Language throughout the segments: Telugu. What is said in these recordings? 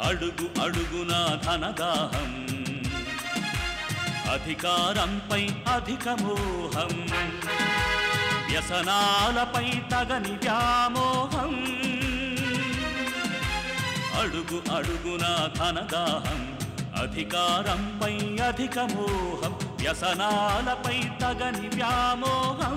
అడుగు అడుగున ధనదాహం అధికారంపై అధిక మోహం వ్యసనాలపై తగని వ్యామోహం అడుగు అడుగున ధనదాహం అధికారంపై అధిక మోహం వ్యసనాలపై తగని వ్యామోహం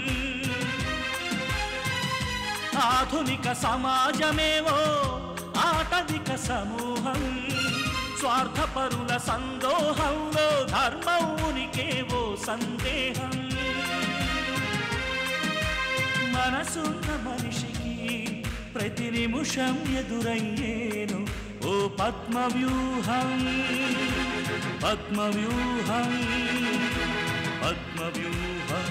ఆధునిక సమాజమేవో ఆటవిక సమూహం స్వార్థపరుల సందోహంలో ధర్మం ఉనికేవో సందేహం మనసున్న మనిషికి ప్రతి నిమిషం ఎదురయ్యేను ఓ పద్మవ్యూహం పద్మవ్యూహం పద్మవ్యూహం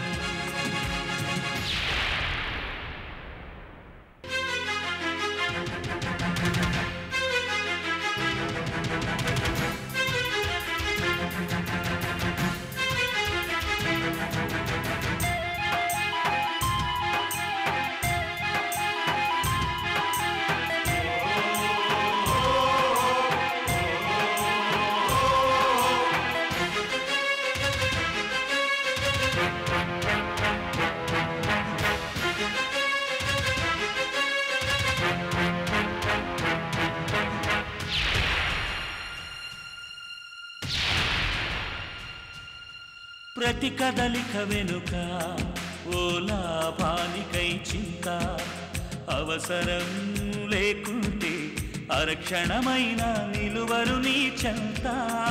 ప్రతి కదలిక వెనుక ఓ లాభానికై చింత అవసరం లేకుంటే అరక్షణమైన నిలువరు నీ చెంత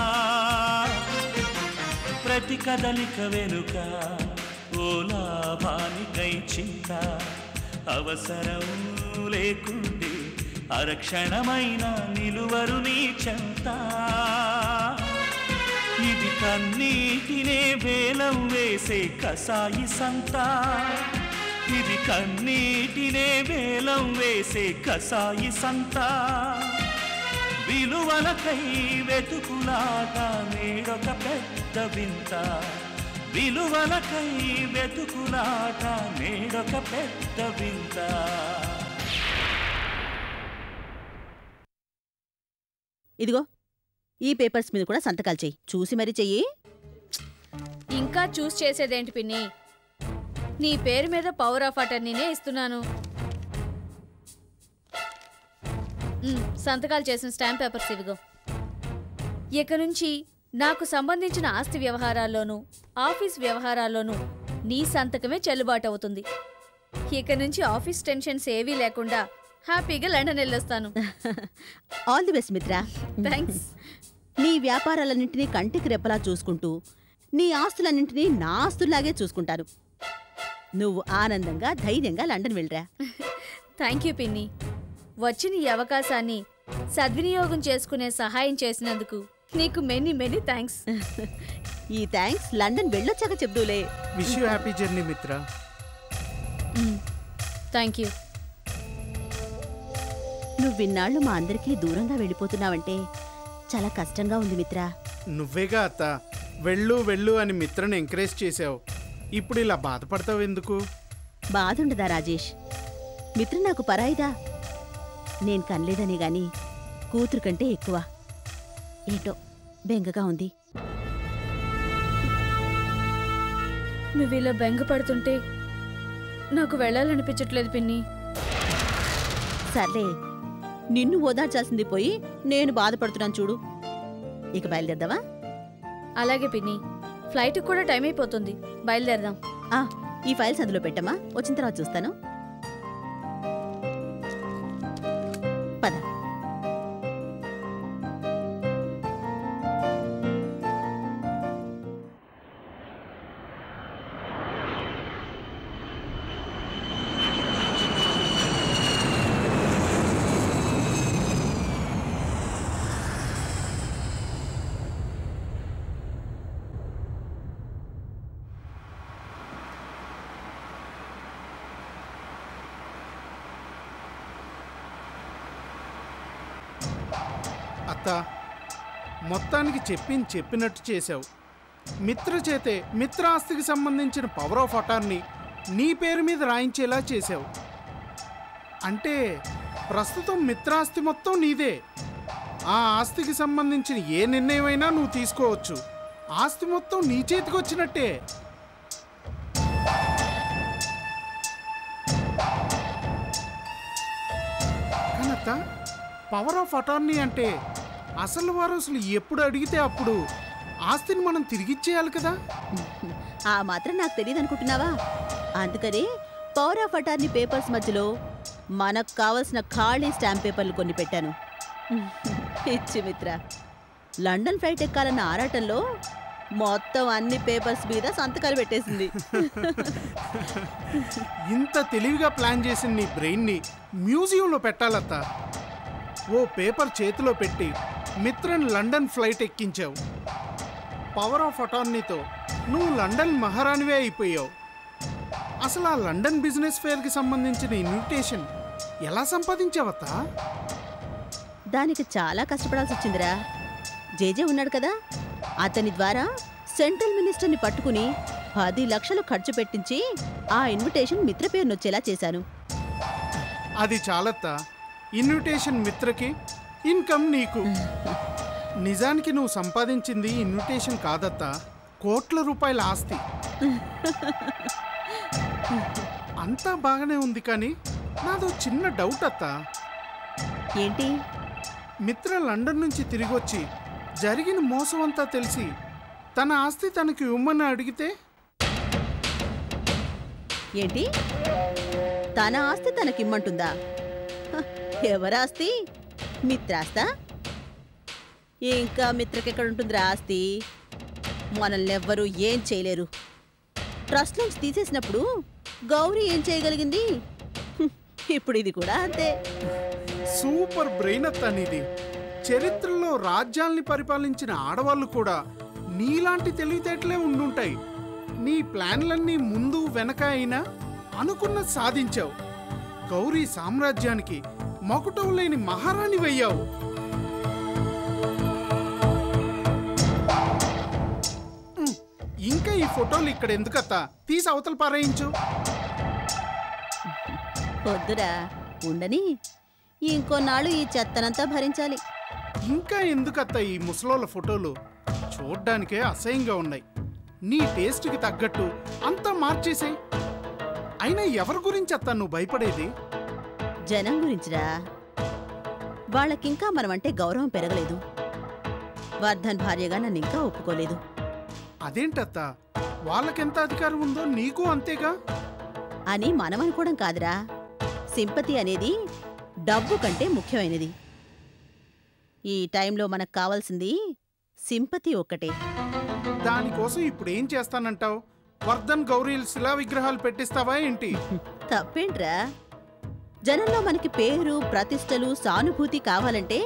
ప్రతి కదలిక వెనుక ఓ లాభానికై చింత అవసరం లేకుంటే అరక్షణమైన నిలువరు నీ చెంత ఇది కన్నీటినే వేలం వేసే కసాయి సంత ఇది కన్నీటినే వేలం వేసే కసాయి సంత విలువలకై వెతుకులాట నేడొక పెద్ద వింత విలువలకై వెతుకులాట నేడొక పెద్ద వింత ఇదిగో ఈ పేపర్స్ మీద కూడా సంతకాలు చెయ్యి చూసి మరీ చెయ్యి ఇంకా చూస్ చేసేదేంటి పిన్ని నీ పేరు మీద పవర్ ఆఫ్ అటర్నీనే ఇస్తున్నాను ఉమ్, సంతకాలు చేసిన స్టాంప్ పేపర్స్ ఇవిగో ఇక నుంచి నాకు సంబంధించిన ఆస్తి వ్యవహారాల్లోనూ ఆఫీస్ వ్యవహారాల్లోనూ నీ సంతకమే చెల్లుబాటు అవుతుంది ఇక నుంచి ఆఫీస్ టెన్షన్స్ ఏవీ లేకుండా హ్యాపీగా లండన్ వెళ్ళొస్తాను ఆల్ ది బెస్ట్ మిత్రా థ్యాంక్స్ నీ వ్యాపారాలన్నింటినీ కంటికి రెప్పలా చూసుకుంటూ నీ ఆస్తులన్నింటినీ నా ఆస్తుల్లాగే చూసుకుంటాను నువ్వు ఆనందంగా ధైర్యంగా లండన్ వెళ్ళరా థ్యాంక్ యూ పిన్ని వచ్చిన ఈ అవకాశాన్ని సద్వినియోగం చేసుకునే సహాయం చేసినందుకు నీకు మెనీ మెనీ థ్యాంక్స్ ఈ థ్యాంక్స్ లండన్ వెళ్ళొచ్చాక చెప్దూలే విష్ యూ హ్యాపీ జర్నీ మిత్ర థ్యాంక్ యూ నువ్వు విన్నాళ్ళు మా అందరికీ దూరంగా వెళ్ళిపోతున్నావంటే చాలా కష్టంగా ఉంది మిత్రా నువ్వేగా అత్త వెళ్ళు వెళ్ళు అని మిత్రని ఎంకరేజ్ చేసావు ఇప్పుడు ఇలా బాధపడతావు ఎందుకు బాధుండదా రాజేష్ మిత్ర నాకు పరాయిదా నేను కనలేదని గాని కూతురు కంటే ఎక్కువ ఏంటో బెంగగా ఉంది నువ్వు ఇలా బెంగ పడుతుంటే నాకు వెళ్ళాలనిపించట్లేదు పిన్ని సర్లే నిన్ను ఓదార్చాల్సింది పోయి నేను బాధపడుతున్నాను చూడు ఇక బయలుదేరదావా అలాగే పిన్ని ఫ్లైట్కి కూడా టైం అయిపోతుంది బయలుదేరదాం ఆ, ఈ ఫైల్స్ అందులో పెట్టమ్మా వచ్చిన తర్వాత చూస్తాను పద అత్త మొత్తానికి చెప్పింది చెప్పినట్టు చేశావు మిత్ర చేతే మిత్ర ఆస్తికి సంబంధించిన పవర్ ఆఫ్ అటార్నీ నీ పేరు మీద రాయించేలా చేశావు అంటే ప్రస్తుతం మిత్రాస్తి మొత్తం నీదే ఆ ఆస్తికి సంబంధించిన ఏ నిర్ణయమైనా నువ్వు తీసుకోవచ్చు ఆస్తి మొత్తం నీ చేతికి వచ్చినట్టే కనత్త పవర్ ఆఫ్ అటార్నీ అంటే అసలు వారసులు ఎప్పుడు అడిగితే అప్పుడు ఆస్తిని మనం తిరిగిచ్చేయాలి కదా ఆ మాత్రం నాకు తెలియదు అనుకుంటున్నావా అందుకని పవర్ ఆఫ్ అటార్నీ పేపర్స్ మధ్యలో మనకు కావలసిన ఖాళీ స్టాంప్ పేపర్లు కొన్ని పెట్టాను ఇచ్చి మిత్ర లండన్ ఫ్లైట్ ఎక్కాలన్న ఆరాటంలో మొత్తం అన్ని పేపర్స్ మీద సంతకాలు పెట్టేసింది ఇంత తెలివిగా ప్లాన్ చేసిన నీ బ్రెయిన్ని మ్యూజియంలో పెట్టాలత్త ఓ పేపర్ చేతిలో పెట్టి మిత్రన్ లండన్ ఫ్లైట్ ఎక్కించావు పవర్ ఆఫ్ అటార్నీతో నువ్వు లండన్ మహారాణివే అయిపోయావు అసలు ఆ లండన్ బిజినెస్ ఫేర్కి సంబంధించిన ఇన్విటేషన్ ఎలా సంపాదించావత్తా దానికి చాలా కష్టపడాల్సి వచ్చిందిరా జేజే ఉన్నాడు కదా అతని ద్వారా సెంట్రల్ మినిస్టర్ని పట్టుకుని పది లక్షలు ఖర్చు పెట్టించి ఆ ఇన్విటేషన్ మిత్ర పేరును వచ్చేలా చేశాను అది చాలత్తా ఇన్విటేషన్ మిత్రకి ఇన్కమ్ నీకు నిజానికి నువ్వు సంపాదించింది ఇన్విటేషన్ కాదత్తా కోట్ల రూపాయల ఆస్తి అంతా బాగానే ఉంది కానీ నాదో చిన్న డౌట్ అత్తా ఏంటి మిత్ర లండన్ నుంచి తిరిగి వచ్చి జరిగిన మోసం అంతా తెలిసి తన ఆస్తి తనకి ఇవ్వమని అడిగితే ఏంటి తన ఆస్తి తనకిమ్మంటుందా హ, ఎవరాస్తి మిత్రాస్తా ఇంకా మిత్రకెక్కడుంటుందిరా ఆస్తి మనల్ని ఎవ్వరూ ఏం చేయలేరు ట్రస్ట్ నుంచి తీసేసినప్పుడు గౌరీ ఏం చేయగలిగింది హ్మ్, ఇప్పుడు ఇది కూడా అంతే సూపర్ బ్రెయిన్ అత్తా నీది చరిత్రలో రాజ్యాల్ని పరిపాలించిన ఆడవాళ్ళు కూడా నీలాంటి తెలివితేటలే ఉండుంటాయి నీ ప్లాన్లన్నీ ముందు వెనక అయినా అనుకున్న సాధించావు గౌరీ సామ్రాజ్యానికి మకుటం లేని మహారాణి వయ్యావు ఉమ్, ఇంకా ఈ ఫోటోలు ఇక్కడ ఎందుకత్తా తీసి అవతల పారేయించు వద్దురా ఉండని ఇంకొన్నాళ్ళు ఈ చెత్తనంతా భరించాలి ఇంకా ఎందుకత్తా ఈ ముసలోళ్ళ ఫోటోలు చూడ్డానికే అసహ్యంగా ఉన్నాయి నీ టేస్ట్కి తగ్గట్టు అంతా మార్చేసే అయినా ఎవరి గురించి అత్తా నువ్వు భయపడేది జనం గురించిరా వాళ్ళకింకా మనమంటే గౌరవం పెరగలేదు వర్ధన్ భార్యగా నన్ను ఇంకా ఒప్పుకోలేదు అదేంటత్తా వాళ్ళకెంత అధికారం ఉందో నీకు అంతేగా అని మనం అనుకోవడం కాదురా సింపతి అనేది డబ్బు కంటే ముఖ్యమైనది ఈ టైంలో మనకు కావాల్సింది సింపతి ఒక్కటే దానికోసం ఇప్పుడు ఏం చేస్తానంటావు వర్ధన్ గౌరీలు శిలా విగ్రహాలు పెట్టిస్తావా ఏంటి తప్పేంట్రా జనంలో మనకి పేరు ప్రతిష్టలు సానుభూతి కావాలంటే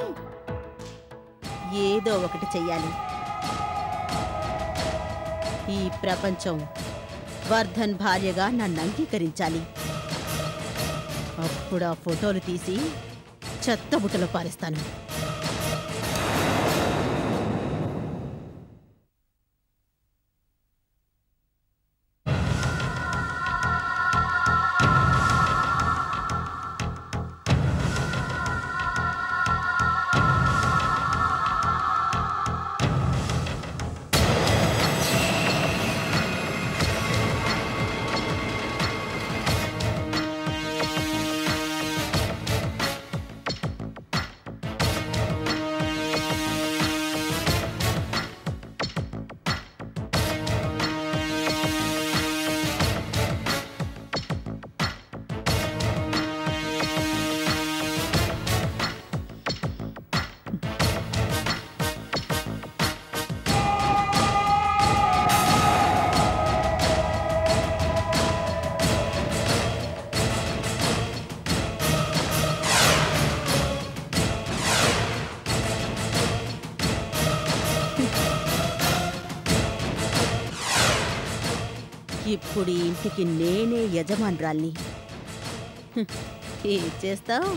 ఏదో ఒకటి చెయ్యాలి ఈ ప్రపంచం వర్ధన్ భార్యగా నన్ను అంగీకరించాలి అప్పుడు ఆ ఫోటోలు తీసి చెత్తబుట్టలో పారేస్తాను ఇప్పుడు ఈ ఇంటికి నేనే యజమానురాల్ని హ్మ్. ఏం చేస్తావు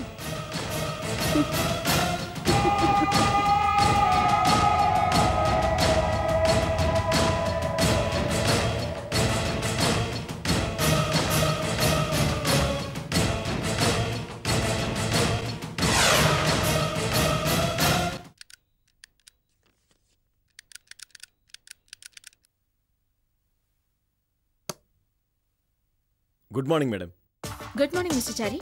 good morning madam good morning mister Chari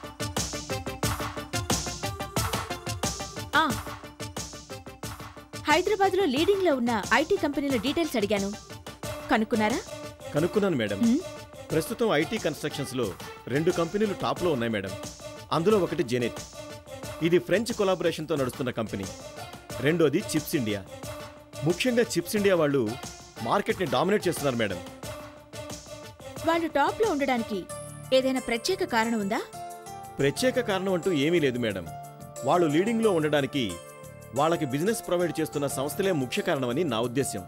ఆ, హైదరాబాద్లో లీడింగ్లో ఉన్న ఐటీ కంపెనీల డీటెయిల్స్ అడిగాను కనుక్కున్నారా కనుక్కున్నాను మేడం మ్మ్. ప్రస్తుతం ఐటీ కన్స్ట్రక్షన్స్లో రెండు కంపెనీలు టాప్లో ఉన్నాయి మేడం అందులో ఒకటి జెనెట్ ఇది ఫ్రెంచ్ కొలాబరేషన్తో నడుస్తున్న కంపెనీ రెండోది చిప్స్ ఇండియా ముఖ్యంగా చిప్స్ ఇండియా వాళ్ళు మార్కెట్ని డామినేట్ చేస్తున్నారు మేడం వాళ్ళు టాప్లో ఉండడానికి ఏదైనా ప్రత్యేక కారణం ఉందా ప్రత్యేక కారణం అంటూ ఏమీ లేదు మేడం వాళ్ళు లీడింగ్లో ఉండడానికి వాళ్ళకి బిజినెస్ ప్రొవైడ్ చేస్తున్న సంస్థలే ముఖ్య కారణమని నా ఉద్దేశ్యం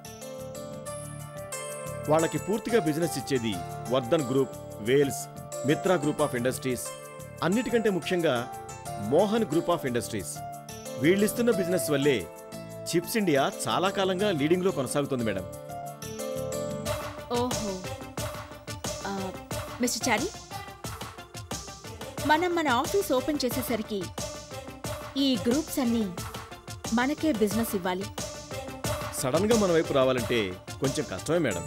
వాళ్ళకి పూర్తిగా బిజినెస్ ఇచ్చేది Vardhan group Wales Mitra group of industries అన్నిటికంటే ముఖ్యంగా మోహన్ గ్రూప్ ఆఫ్ ఇండస్ట్రీస్ వీళ్ళిస్తున్న బిజినెస్ వల్లే చిప్స్ ఇండియా చాలా కాలంగా లీడింగ్లో కొనసాగుతుంది మేడం ఓహో ఆ, మిస్టర్ చారి మనం మన ఆఫీస్ ఓపెన్ చేసేసరికి ఈ గ్రూప్స్ అన్నీ మనకే బిజినెస్ ఇవ్వాలి సడన్గా మన వైపు రావాలంటే కొంచెం కష్టమే మేడం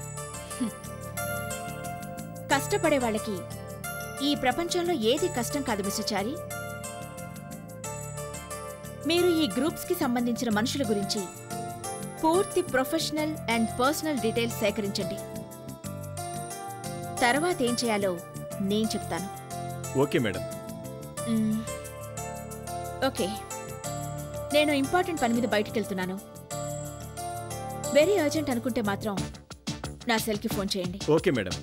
కష్టపడే వాళ్ళకి ఈ ప్రపంచంలో ఏది కష్టం కాదు మిస్టర్ చారి మీరు ఈ గ్రూప్స్ కి సంబంధించిన మనుషుల గురించి పూర్తి ప్రొఫెషనల్ అండ్ పర్సనల్ డీటెయిల్స్ సేకరించండి తర్వాత ఏం చేయాలో నేను చెప్తాను ఓకే మేడం మ్మ్. ఓకే నేను ఇంపార్టెంట్ పని మీద బయటికి వెళ్తున్నాను వెరీ అర్జెంట్ అనుకుంటే మాత్రం నా సెల్కి ఫోన్ చేయండి ఓకే మేడం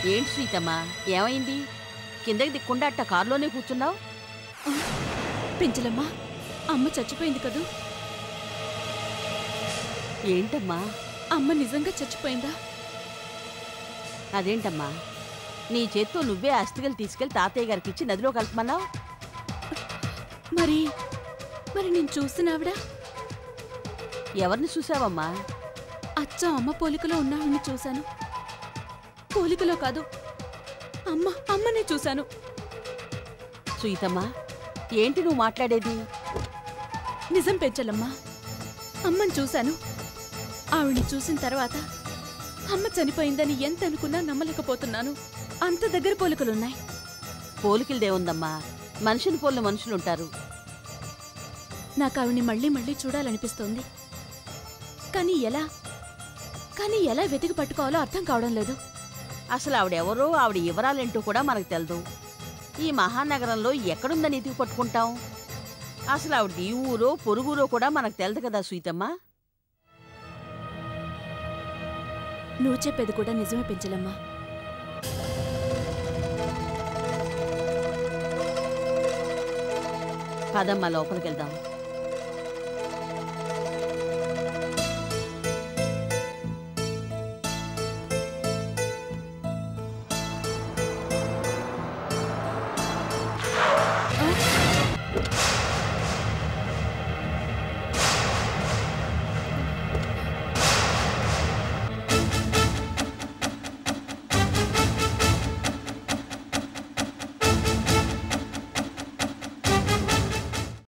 ఏంటి సీతమ్మా ఏమైంది కిందకి దిక్కుండా అట్ట కారులోనే కూర్చున్నావు పెంచలమ్మా అమ్మ చచ్చిపోయింది కదూ ఏంటమ్మా అమ్మ నిజంగా చచ్చిపోయిందా అదేంటమ్మా నీ చేత్తో నువ్వే అస్థికలు తీసుకెళ్లి తాతయ్య గారికి ఇచ్చి నదిలో కలపమన్నావు మరి మరి నేను చూసిన ఆవిడ ఎవరిని చూసావమ్మా అచ్చం అమ్మ పోలికలో ఉన్నావిని చూశాను పోలికలో కాదు అమ్మ అమ్మనే చూశాను సుయితమ్మా ఏంటి నువ్వు మాట్లాడేది నిజం పెంచలమ్మా అమ్మని చూశాను ఆవిడ్ని చూసిన తర్వాత అమ్మ చనిపోయిందని ఎంత అనుకున్నా నమ్మలేకపోతున్నాను అంత దగ్గర పోలికలున్నాయి పోలికలదేముందమ్మా మనిషిని పోలిన మనుషులుంటారు నాకు ఆవిడ్ని మళ్ళీ మళ్ళీ చూడాలనిపిస్తోంది కానీ ఎలా కానీ ఎలా వెతికి పట్టుకోవాలో అర్థం కావడం లేదు అసలు ఆవిడెవరో ఆవిడ వివరాలేంటో కూడా మనకు తెలదు ఈ మహానగరంలో ఎక్కడుందని ఎతికి పట్టుకుంటాం అసలు ఆవిడ ఈ ఊరో పొరుగురో కూడా మనకు తెలదు కదా సుయితమ్మా నువ్వు చెప్పేది కూడా నిజమే పెంచలమ్మా పదమ్మా లోపలికి వెళ్దాం